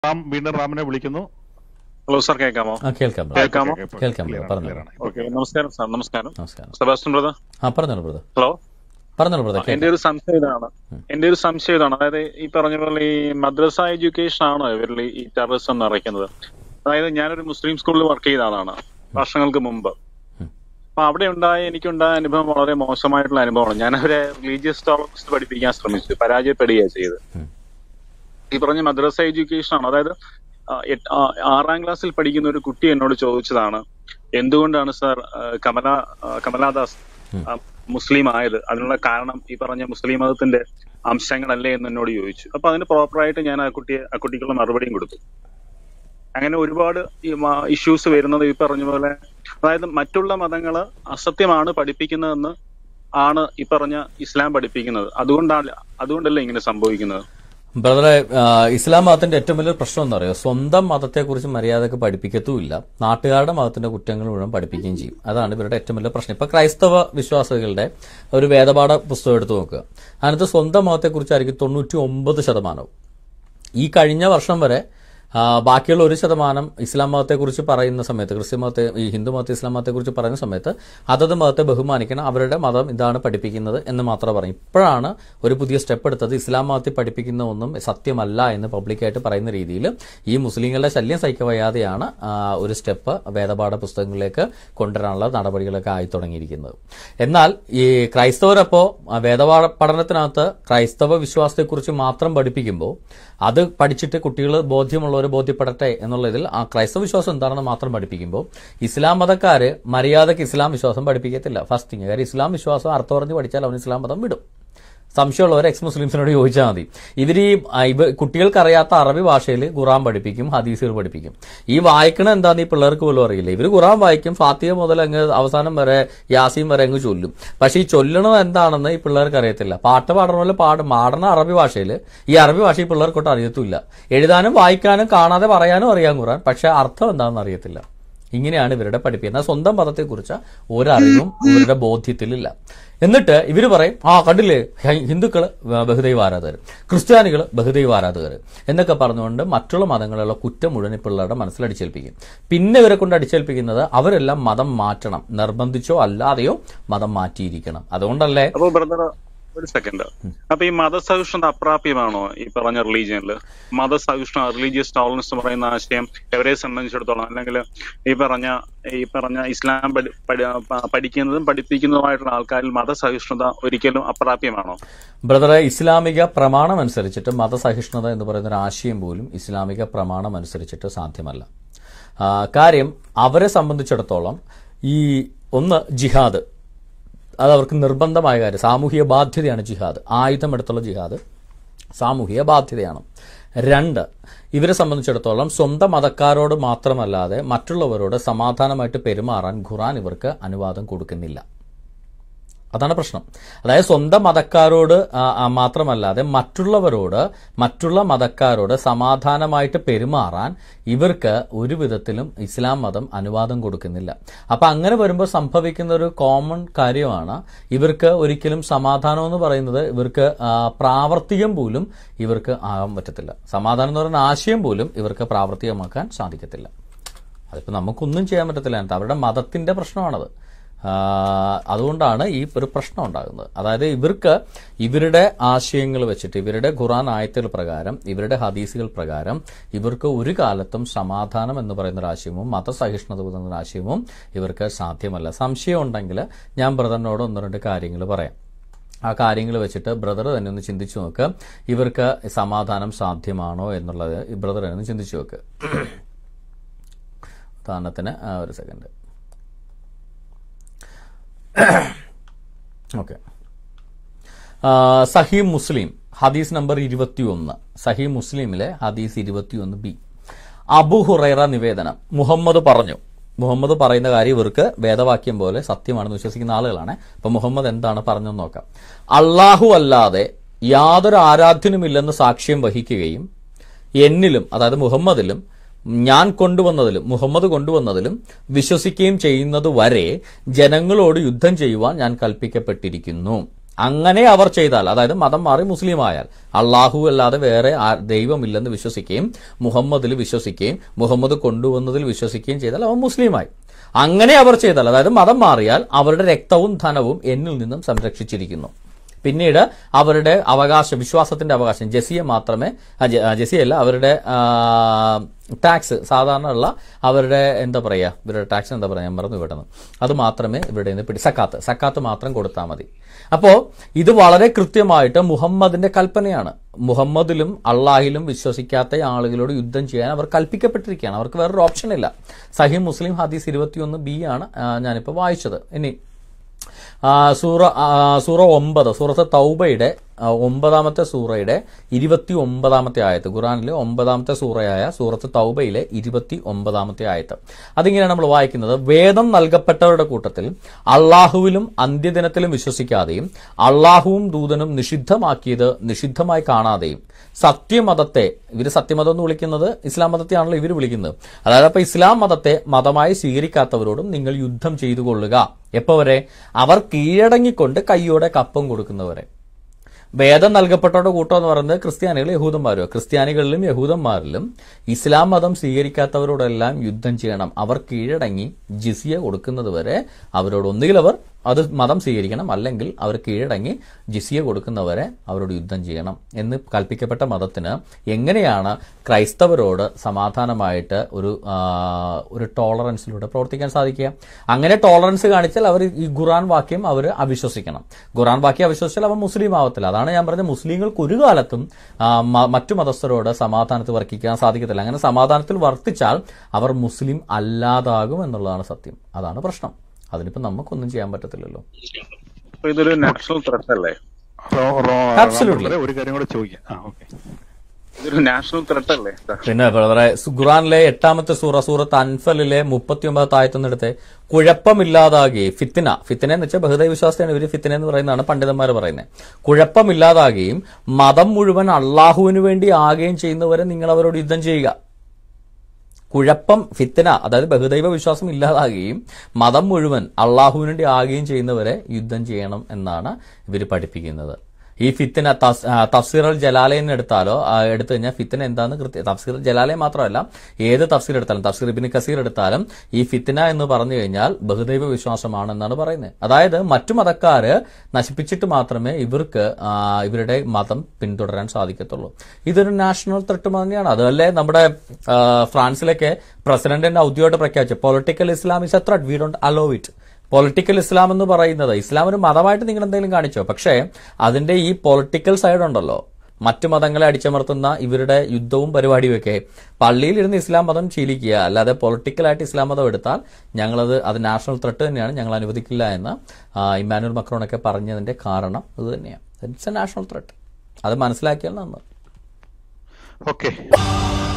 റാം വീണ്ടും റാമിനെ വിളിക്കുന്നു hello sir കേൾക്കാമോ ആ കേൾക്കാം brother. കേൾക്കാമോ? കേൾക്കാം Clear brother. ആണ്, പറഞ്ഞോളൂ. clear ആണ്. ഓക്കെ നമസ്കാരം സാർ നമസ്കാരം നമസ്കാരം സെബാസ്റ്റ്യൻ ബ്രദർ ആ പറഞ്ഞോളൂ ബ്രദർ ഹലോ പറഞ്ഞോളൂ ബ്രദർ എന്റെ ഒരു സംശയം ഇതാണ് എന്റെ ഒരു സംശയം ഇതാണ് അതായത് ഈ പറഞ്ഞ പോലെ ഈ മദ്രസ എഡ്യൂക്കേഷൻ ആണോ ഇവരിൽ ഈ ടെററിസം നിറയ്ക്കുന്നത് അതായത് ഞാനൊരു മുസ്ലിം സ്കൂളിൽ വർക്ക് ചെയ്ത ആളാണ് വർഷങ്ങൾക്ക് മുമ്പ് അപ്പൊ അവിടെ ഉണ്ടായ എനിക്കുണ്ടായ അനുഭവം വളരെ മോശമായിട്ടുള്ള അനുഭവമാണ് ഞാൻ അവരെ റിലീജിയസ് ടോളറൻസ് പഠിപ്പിക്കാൻ ശ്രമിച്ചു പരാജയപ്പെടുകയാണ് ചെയ്ത് ഉം. ഈ പറഞ്ഞ മദ്രസ എഡ്യൂക്കേഷൻ ആണ് അതായത് ആ, എട്ട്- ആ, ആറാം ക്ലാസ്സിൽ പഠിക്കുന്ന ഒരു കുട്ടി എന്നോട് ചോദിച്ചതാണ് എന്തുകൊണ്ടാണ് സാർ ആ, കമല ആ, കമലാദാസ് ആ, മുസ്ലിം ആയത് അതിനുള്ള കാരണം ഈ പറഞ്ഞ മുസ്ലിം മതത്തിന്റെ അംശങ്ങളല്ലേ എന്ന് എന്നോട് ചോദിച്ചു അപ്പൊ അതിന് പ്രോപ്പറായിട്ട് ഞാൻ ആ കുട്ടിയെ ആ കുട്ടിക്കുള്ള മറുപടിയും കൊടുത്തു അങ്ങനെ ഒരുപാട് ഇഷ്യൂസ് വരുന്നത് ഈ പറഞ്ഞ പോലെ അതായത് മറ്റുള്ള മതങ്ങള് അസത്യമാണ് പഠിപ്പിക്കുന്നതെന്ന് ആണ് ഈ പറഞ്ഞ ഇസ്ലാം പഠിപ്പിക്കുന്നത് അതുകൊണ്ടാണ് അതുകൊണ്ടല്ലേ ഇങ്ങനെ സംഭവിക്കുന്നത് ബ്രദറെ ആ, ഇസ്ലാം മതത്തിന്റെ ഏറ്റവും വലിയ പ്രശ്നം എന്താ പറയുക സ്വന്തം മതത്തെക്കുറിച്ച് മര്യാദക്ക് പഠിപ്പിക്കത്തുമില്ല നാട്ടുകാരുടെ മതത്തിന്റെ കുറ്റങ്ങൾ മുഴുവൻ പഠിപ്പിക്കുകയും ചെയ്യും അതാണ് ഇവരുടെ ഏറ്റവും വലിയ പ്രശ്നം ഇപ്പൊ ക്രൈസ്തവ വിശ്വാസികളുടെ ഒരു വേദപാഠ പുസ്തകം എടുത്തു നോക്കുക അതിനകത്ത് സ്വന്തം മതത്തെക്കുറിച്ചായിരിക്കും തൊണ്ണൂറ്റി ഒമ്പത് ശതമാനവും ഈ കഴിഞ്ഞ വർഷം വരെ ആ, ബാക്കിയുള്ള ഒരു ശതമാനം ഇസ്ലാം മതത്തെക്കുറിച്ച് പറയുന്ന സമയത്ത് ക്രിസ്ത്യൻ മതത്തെ ഈ ഹിന്ദു മതത്തെ ഇസ്ലാം മതത്തെക്കുറിച്ച് പറയുന്ന സമയത്ത് അതത് മതത്തെ ബഹുമാനിക്കണം അവരുടെ മതം ഇതാണ് പഠിപ്പിക്കുന്നത് എന്ന് മാത്രം പറയും ഇപ്പോഴാണ് ഒരു പുതിയ സ്റ്റെപ്പ് എടുത്തത് ഇസ്ലാം മതത്തിൽ പഠിപ്പിക്കുന്ന ഒന്നും സത്യമല്ല എന്ന് പബ്ലിക്കായിട്ട് പറയുന്ന രീതിയിൽ ഈ മുസ്ലിങ്ങളുടെ ശല്യം സഹിക്കവയ്യാതെയാണ് ആ, ഒരു സ്റ്റെപ്പ് വേദപാഠ പുസ്തകങ്ങളിലേക്ക് കൊണ്ടുവരാനുള്ള നടപടികളൊക്കെ ആയി തുടങ്ങിയിരിക്കുന്നത് എന്നാൽ ഈ ക്രൈസ്തവരപ്പോ ആ, വേദപാഠ പഠനത്തിനകത്ത് ക്രൈസ്തവ വിശ്വാസത്തെക്കുറിച്ച് മാത്രം പഠിപ്പിക്കുമ്പോൾ അത് പഠിച്ചിട്ട് കുട്ടികൾ ബോധ്യമുള്ളവർ ബോധ്യപ്പെടട്ടെ എന്നുള്ളതിൽ ആ ക്രൈസ്തവ വിശ്വാസം എന്താണെന്ന് മാത്രം പഠിപ്പിക്കുമ്പോൾ ഇസ്ലാം മതക്കാര് മര്യാദക്ക് ഇസ്ലാം വിശ്വാസം പഠിപ്പിക്കത്തില്ല ഫസ്റ്റ് തിങ് കാര്യം ഇസ്ലാം വിശ്വാസം അർത്ഥം പറഞ്ഞ് പഠിച്ചാൽ അവൻ ഇസ്ലാം മതം വിടും സംശയമുള്ളവർ എക്സ് മുസ്ലിംസിനോട് ചോദിച്ചാൽ മതി ഇവർ ഈ ആ, ഇവ കുട്ടികൾക്ക് അറിയാത്ത അറബി ഭാഷയിൽ ഖുറാൻ പഠിപ്പിക്കും ഹദീസുകൾ പഠിപ്പിക്കും ഈ വായിക്കണ എന്താന്ന് ഈ പിള്ളേർക്ക് പോലും അറിയില്ല ഇവർ ഖുറാൻ വായിക്കും ഫാത്തിയ മുതൽ അങ്ങ് അവസാനം വരെ യാസീം വരെ അങ്ങ് ചൊല്ലും പക്ഷെ ഈ ചൊല്ലണത് എന്താണെന്ന് ഈ പിള്ളേർക്ക് അറിയത്തില്ല പാട്ട് പാടണ പോലെ പാടും പാടണ അറബി ഭാഷയിൽ ഈ അറബി ഭാഷ ഈ പിള്ളേർക്കൊട്ട് അറിയത്തുമില്ല എഴുതാനും വായിക്കാനും കാണാതെ പറയാനും അറിയാൻ ഖുറാൻ പക്ഷെ അർത്ഥം എന്താണെന്ന് അറിയത്തില്ല ഇങ്ങനെയാണ് ഇവരുടെ പഠിപ്പിക്കുന്നത് എന്നാൽ സ്വന്തം മതത്തെക്കുറിച്ച് ഒരറിവും ഇവരുടെ ബോധ്യത്തിലില്ല എന്നിട്ട് ഇവർ പറയും ആ കണ്ടില്ലേ ഹി- ഹിന്ദുക്കള് വ- ബഹുദൈവ ആരാധകർ ക്രിസ്ത്യാനികൾ ബഹുദൈവ ആരാധകർ എന്നൊക്കെ പറഞ്ഞുകൊണ്ട് മറ്റുള്ള മതങ്ങളിലുള്ള കുറ്റം മുഴുവൻ ഈ പിള്ളേരുടെ മനസ്സിൽ അടിച്ചേൽപ്പിക്കും പിന്നെ ഇവരെ കൊണ്ട് അടിച്ചേൽപ്പിക്കുന്നത് അവരെല്ലാം മതം മാറ്റണം നിർബന്ധിച്ചോ അല്ലാതെയോ മതം മാറ്റിയിരിക്കണം അതുകൊണ്ടല്ലേ അപ്പൊ ബ്രദർ ഒരു സെക്കൻഡ് അപ്പൊ ഈ മതസഹിഷ്ണുത അപ്രാപ്യമാണോ ഈ പറഞ്ഞ റിലീജിയനിൽ മതസഹിഷ്ണു റിലീജിയസ് ടോളറൻസ് എന്ന് പറയുന്ന ആശയം എവരെ സംബന്ധിച്ചിടത്തോളം അല്ലെങ്കിൽ ഈ പറഞ്ഞ ഈ പറഞ്ഞ ഇസ്ലാം പഠി- പഠി- പ- പഠിക്കുന്നതും പഠിപ്പിക്കുന്നതുമായിട്ടുള്ള ആൾക്കാരിൽ മതസഹിഷ്ണുത ഒരിക്കലും അപ്രാപ്യമാണോ ബ്രദറെ ഇസ്ലാമിക പ്രമാണം അനുസരിച്ചിട്ട് മതസഹിഷ്ണുത എന്ന് പറയുന്ന ഒരു ആശയം പോലും ഇസ്ലാമിക പ്രമാണം അനുസരിച്ചിട്ട് സാധ്യമല്ല ആ, കാര്യം അവരെ സംബന്ധിച്ചിടത്തോളം ഈ ഒന്ന് ജിഹാദ് അത് അവർക്ക് നിർബന്ധമായ കാര്യം സാമൂഹിക ബാധ്യതയാണ് ജിഹാദ് ആയുധമെടുത്തുള്ള ജിഹാദ് സാമൂഹിക ബാധ്യതയാണ് രണ്ട് ഇവരെ സംബന്ധിച്ചിടത്തോളം സ്വന്തം മതക്കാരോട് മാത്രമല്ലാതെ മറ്റുള്ളവരോട് സമാധാനമായിട്ട് പെരുമാറാൻ ഖുറാൻ ഇവർക്ക് അനുവാദം കൊടുക്കുന്നില്ല അതാണ് പ്രശ്നം അതായത് സ്വന്തം മതക്കാരോട് ആ, ആ, മാത്രമല്ലാതെ മറ്റുള്ളവരോട് മറ്റുള്ള മതക്കാരോട് സമാധാനമായിട്ട് പെരുമാറാൻ ഇവർക്ക് ഒരു വിധത്തിലും ഇസ്ലാം മതം അനുവാദം കൊടുക്കുന്നില്ല അപ്പൊ അങ്ങനെ വരുമ്പോൾ സംഭവിക്കുന്ന ഒരു കോമൺ കാര്യമാണ് ഇവർക്ക് ഒരിക്കലും സമാധാനം എന്ന് പറയുന്നത് ഇവർക്ക് ആ, പ്രാവർത്തികം പോലും ഇവർക്ക് ആകാൻ പറ്റത്തില്ല സമാധാനം എന്ന് പറയുന്ന ആശയം പോലും ഇവർക്ക് പ്രാവർത്തികമാക്കാൻ സാധിക്കത്തില്ല അതിപ്പോൾ നമുക്കൊന്നും ചെയ്യാൻ പറ്റത്തില്ല അതിനകത്ത് അവരുടെ മതത്തിന്റെ പ്രശ്നമാണത് ആ, അതുകൊണ്ടാണ് ഈ ഒരു പ്രശ്നം ഉണ്ടാകുന്നത് അതായത് ഇവർക്ക് ഇവരുടെ ആശയങ്ങൾ വെച്ചിട്ട് ഇവരുടെ ഖുറാൻ ആയത്തുകൾ പ്രകാരം ഇവരുടെ ഹദീസുകൾ പ്രകാരം ഇവർക്ക് ഒരു കാലത്തും സമാധാനം എന്ന് പറയുന്ന ഒരു ആശയവും മതസഹിഷ്ണുത എന്ന ആശയവും ഇവർക്ക് സാധ്യമല്ല സംശയം ഉണ്ടെങ്കിൽ ഞാൻ ബ്രദറിനോട് ഒന്ന് രണ്ട് കാര്യങ്ങൾ പറയാം ആ കാര്യങ്ങൾ വെച്ചിട്ട് ബ്രദർ തന്നെ ഒന്ന് ചിന്തിച്ചു നോക്ക് ഇവർക്ക് സമാധാനം സാധ്യമാണോ എന്നുള്ളത് ഈ ബ്രദർ തന്നെ ഒന്ന് ചിന്തിച്ചു നോക്ക് ഉദാഹരണത്തിന് ആ, ഒരു സെക്കൻഡ് ഓക്കെ സഹി മുസ്ലിം ഹദീസ് നമ്പർ ഇരുപത്തിയൊന്ന് സഹി മുസ്ലിമിലെ ഹദീസ് ഇരുപത്തിയൊന്ന് ബി അബു ഹുറൈറ നിവേദനം മുഹമ്മദ് പറഞ്ഞു മുഹമ്മദ് പറയുന്ന കാര്യം ഇവർക്ക് വേദവാക്യം പോലെ സത്യമാണെന്ന് വിശ്വസിക്കുന്ന ആളുകളാണ് അപ്പൊ മുഹമ്മദ് എന്താണ് പറഞ്ഞെന്ന് നോക്കാം അള്ളാഹു അല്ലാതെ യാതൊരു ആരാധ്യനുമില്ലെന്ന് സാക്ഷ്യം വഹിക്കുകയും എന്നിലും അതായത് മുഹമ്മദിലും ഞാൻ കൊണ്ടുവന്നതിലും മുഹമ്മദ് കൊണ്ടുവന്നതിലും വിശ്വസിക്കുകയും ചെയ്യുന്നത് വരെ ജനങ്ങളോട് യുദ്ധം ചെയ്യുവാൻ ഞാൻ കൽപ്പിക്കപ്പെട്ടിരിക്കുന്നു അങ്ങനെ അവർ ചെയ്താൽ അതായത് മതം മാറി മുസ്ലിം ആയാൽ അള്ളാഹു അല്ലാതെ വേറെ ആ- ദൈവമില്ലെന്ന് വിശ്വസിക്കുകയും മുഹമ്മദിൽ വിശ്വസിക്കുകയും മുഹമ്മദ് കൊണ്ടുവന്നതിൽ വിശ്വസിക്കുകയും ചെയ്താൽ അവൻ മുസ്ലിമായി അങ്ങനെ അവർ ചെയ്താൽ അതായത് മതം മാറിയാൽ അവരുടെ രക്തവും ധനവും എന്നിൽ നിന്നും സംരക്ഷിച്ചിരിക്കുന്നു പിന്നീട് അവരുടെ അവകാശം വിശ്വാസത്തിന്റെ അവകാശം ജസിയെ മാത്രമേ ആ, ജ- ആ, ജസിയല്ല അവരുടെ ആ, ടാക്സ് സാധാരണ ഉള്ള അവരുടെ എന്താ പറയുക ഇവരുടെ ടാക്സ് എന്താ പറയുക ഞാൻ മറന്നു വിടുന്നത് അത് മാത്രമേ ഇവരുടെ നിന്ന് പിടി സക്കാത്ത് സക്കാത്ത് മാത്രം കൊടുത്താൽ മതി അപ്പോൾ ഇത് വളരെ കൃത്യമായിട്ട് മുഹമ്മദിന്റെ കൽപ്പനയാണ് മുഹമ്മദിലും അള്ളാഹിലും വിശ്വസിക്കാത്ത ആളുകളോട് യുദ്ധം ചെയ്യാൻ അവർ കൽപ്പിക്കപ്പെട്ടിരിക്കുകയാണ് അവർക്ക് വേറൊരു ഓപ്ഷൻ ഇല്ല സഹി മുസ്ലിം ഹദീസ് ഇരുപത്തിയൊന്ന് ബി ആണ് ആ, ഞാനിപ്പോൾ വായിച്ചത് ഇനി ആ, സൂറ ആ, സൂറ ഒമ്പത് സൂറത്ത് തൗബയുടെ ആ, ഒമ്പതാമത്തെ സൂറയുടെ ഇരുപത്തി ഒമ്പതാമത്തെ ആയത്ത് ഖുറാനിലെ ഒമ്പതാമത്തെ സൂറയായ സൂറത്ത് തൗബയിലെ ഇരുപത്തി ഒമ്പതാമത്തെ ആയത്ത് അതിങ്ങനെയാണ് നമ്മൾ വായിക്കുന്നത് വേദം നൽകപ്പെട്ടവരുടെ കൂട്ടത്തിൽ അള്ളാഹുവിലും അന്ത്യദിനത്തിലും വിശ്വസിക്കാതെയും അള്ളാഹുവും ദൂതനും നിഷിദ്ധമാക്കിയത് നിഷിദ്ധമായി കാണാതെയും സത്യമതത്തെ ഇവർ സത്യമതം എന്ന് വിളിക്കുന്നത് ഇസ്ലാം മതത്തെയാണല്ലോ ഇവർ വിളിക്കുന്നത് അതായത് അപ്പൊ ഇസ്ലാം മതത്തെ മതമായി സ്വീകരിക്കാത്തവരോടും നിങ്ങൾ യുദ്ധം ചെയ്തു കൊള്ളുക എപ്പോ വരെ അവർ കീഴടങ്ങിക്കൊണ്ട് കൈയോടെ കപ്പം കൊടുക്കുന്നവരെ വേദം നൽകപ്പെട്ടവരുടെ കൂട്ടം എന്ന് പറയുന്നത് ക്രിസ്ത്യാനികൾ യഹൂദന്മാരോ ക്രിസ്ത്യാനികളിലും യഹൂദന്മാരിലും ഇസ്ലാം മതം സ്വീകരിക്കാത്തവരോടെല്ലാം യുദ്ധം ചെയ്യണം അവർ കീഴടങ്ങി ജിസിയ കൊടുക്കുന്നത് വരെ അവരോട് ഒന്നുകിൽ അവർ അത് മതം സ്വീകരിക്കണം അല്ലെങ്കിൽ അവർ കീഴടങ്ങി ജിസിയ കൊടുക്കുന്നവരെ അവരോട് യുദ്ധം ചെയ്യണം എന്ന് കൽപ്പിക്കപ്പെട്ട മതത്തിന് എങ്ങനെയാണ് ക്രൈസ്തവരോട് സമാധാനമായിട്ട് ഒരു ആ, ഒരു ടോളറൻസിലൂടെ പ്രവർത്തിക്കാൻ സാധിക്കുക അങ്ങനെ ടോളറൻസ് കാണിച്ചാൽ അവർ ഈ ഖുറാൻ വാക്യം അവർ അവിശ്വസിക്കണം ഖുറാൻ വാക്യം അവിശ്വസിച്ചാൽ അവൻ മുസ്ലിം ആവത്തില്ല അതാണ് ഞാൻ പറഞ്ഞത് മുസ്ലിങ്ങൾക്ക് ഒരു കാലത്തും ആ, മ- മറ്റു മതസ്ഥരോട് സമാധാനത്തിൽ വർത്തിക്കാൻ സാധിക്കത്തില്ല അങ്ങനെ സമാധാനത്തിൽ വർത്തിച്ചാൽ അവർ മുസ്ലിം അല്ലാതാകും എന്നുള്ളതാണ് സത്യം അതാണ് പ്രശ്നം അതിനിപ്പോൾ നമുക്കൊന്നും ചെയ്യാൻ പറ്റത്തില്ലല്ലോ അപ്പൊ ഇതൊരു നാഷണൽ ത്രെട്ട് അല്ലേ റോ- റോ- Absolutely. റോ- ഒരു കാര്യം കൂടെ ചോദിക്കാം ആ ഓക്കെ ഇതൊരു നാഷണൽ ത്രെട്ട് അല്ലേ സർ? പിന്നെ ബ്രദറെ സു- ഖുറാനിലെ എട്ടാമത്തെ സൂറ സൂറത്ത് അൻഫലിലെ മുപ്പത്തിയൊമ്പത് ആയത്തുന്നിടത്ത് കുഴപ്പമില്ലാതാകുകയും ഫിത്തിന ഫിത്തിന എന്ന് വെച്ചാൽ ബഹുദൈവ വിശ്വാസത്തെയാണ് ഇവര് ഫിത്തിന എന്ന് പറയുന്നതാണ് പണ്ഡിതന്മാർ പറയുന്നത് കുഴപ്പമില്ലാതാകുകയും മതം മുഴുവൻ അള്ളാഹുവിന് വേണ്ടി ആകുകയും ചെയ്യുന്നവരെ നിങ്ങൾ അവരോട് യുദ്ധം ചെയ്യുക കുഴപ്പം ഫിത്തന അതായത് ബഹുദൈവ വിശ്വാസം ഇല്ലാതാകുകയും മതം മുഴുവൻ അള്ളാഹുവിന് വേണ്ടി ആകുകയും ചെയ്യുന്നവരെ യുദ്ധം ചെയ്യണം എന്നാണ് ഇവർ പഠിപ്പിക്കുന്നത് ഈ ഫിത്തിന തസ്- ആ, തഫ്സീർ അൽ ജലാലയം എടുത്താലോ ആ, എടുത്തു കഴിഞ്ഞാൽ ഫിത്തിന എന്താന്ന് കൃത്യം തഫ്സീർ ജലാലയം മാത്രമല്ല ഏത് തഫ്സീർ എടുത്താലും തഫ്സീർ ഇബിൻ കസീർ എടുത്താലും ഈ ഫിത്തിന എന്ന് പറഞ്ഞു കഴിഞ്ഞാൽ ബഹുദൈവ വിശ്വാസമാണെന്നാണ് പറയുന്നത് അതായത് മറ്റു മതക്കാര് നശിപ്പിച്ചിട്ട് മാത്രമേ ഇവർക്ക് ആ, ഇവരുടെ മതം പിന്തുടരാൻ സാധിക്കത്തുള്ളൂ ഇതൊരു നാഷണൽ ത്രെട്ട് തന്നെയാണ് അതല്ലേ നമ്മുടെ ആ, ഫ്രാൻസിലൊക്കെ പ്രസിഡന്റിന്റെ ഔദ്യോഗികമായിട്ട് പ്രഖ്യാപിച്ചു political Islam is a threat we don't allow it political Islam എന്ന് പറയുന്നത് ഇസ്ലാം ഒരു മതമായിട്ട് നിങ്ങൾ എന്തെങ്കിലും കാണിച്ചോ പക്ഷേ അതിന്റെ ഈ പൊളിറ്റിക്കൽ സൈഡ് ഉണ്ടല്ലോ മറ്റു മതങ്ങളെ അടിച്ചമർത്തുന്ന ഇവരുടെ യുദ്ധവും പരിപാടിയും ഒക്കെ പള്ളിയിൽ ഇരുന്ന് ഇസ്ലാം മതം ശീലിക്കുക അല്ലാതെ പൊളിറ്റിക്കലായിട്ട് ഇസ്ലാം മതം എടുത്താൽ ഞങ്ങളത് അത് നാഷണൽ ത്രെട്ട് തന്നെയാണ് ഞങ്ങൾ അനുവദിക്കില്ല എന്ന് ആ, ഇമ്മാനുവൽ മക്രോണൊക്കെ പറഞ്ഞതിന്റെ കാരണം ഇത് തന്നെയാണ് ഇറ്റ്സ് എ നാഷണൽ ത്രെട്ട് അത് മനസ്സിലാക്കിയാൽ നന്ന് ഓക്കെ